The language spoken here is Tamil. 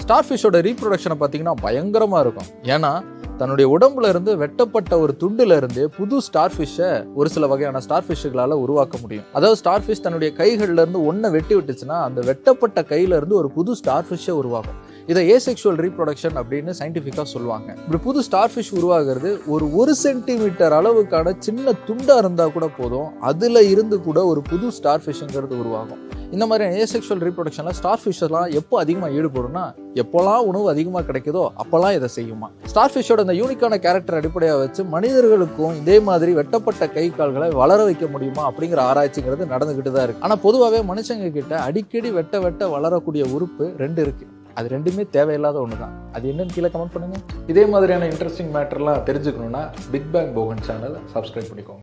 ஸ்டார் ஃபிஷ்ஷோட ரீப்ரொடக்ஷனை பார்த்தீங்கன்னா பயங்கரமாக இருக்கும் ஏன்னா தன்னுடைய உடம்புல இருந்து வெட்டப்பட்ட ஒரு துண்டுல இருந்து புது ஸ்டார் ஃபிஷ்ஷை ஒரு சில வகையான ஸ்டார் ஃபிஷ்ஷுகளால் உருவாக்க முடியும் அதாவது ஸ்டார் ஃபிஷ் தன்னுடைய கைகள்ல இருந்து ஒன்றை வெட்டி விட்டுச்சுன்னா அந்த வெட்டப்பட்ட கையில இருந்து ஒரு புது ஸ்டார் ஃபிஷ்ஷை உருவாகும் இதை ஏசெக்சுவல் ரீப்ரொடக்ஷன் அப்படின்னு சயின்டிஃபிக்காக சொல்லுவாங்க இப்படி புது ஸ்டார் ஃபிஷ் உருவாகிறது ஒரு ஒரு சென்டிமீட்டர் அளவுக்கான சின்ன துண்டா இருந்தால் கூட போதும் அதில் இருந்து கூட ஒரு புது ஸ்டார் ஃபிஷ்ங்கிறது உருவாகும் இந்த மாதிரி ஏசெக்சுவல் ரீப்ரொடக்ஷனில் ஸ்டார் ஃபிஷ்ஷெல்லாம் எப்போ அதிகமாக ஈடுபடும்னா எப்போல்லாம் உணவு அதிகமாக கிடைக்குதோ அப்போல்லாம் இதை செய்யுமா ஸ்டார் ஃபிஷ்ஷோட இந்த யூனிக்கான கேரக்டர் அடிப்படையாக வச்சு மனிதர்களுக்கும் இதே மாதிரி வெட்டப்பட்ட கை கால்களை வளர வைக்க முடியுமா அப்படிங்கிற ஆராய்ச்சிங்கிறது நடந்துக்கிட்டு தான் இருக்கு ஆனால் பொதுவாகவே மனுஷங்க கிட்ட அடிக்கடி வெட்ட வெட்ட வளரக்கூடிய உறுப்பு ரெண்டு இருக்கு அது ரெண்டுமே தேவையில்லாத ஒன்று தான் அது என்னன்னு கீழே கமெண்ட் பண்ணுங்க இதே மாதிரியான இன்ட்ரெஸ்டிங் மேட்டர்லாம் தெரிஞ்சுக்கணுன்னா பிக் பேங் போகன் சேனலை சப்ஸ்கிரைப் பண்ணிக்கோங்க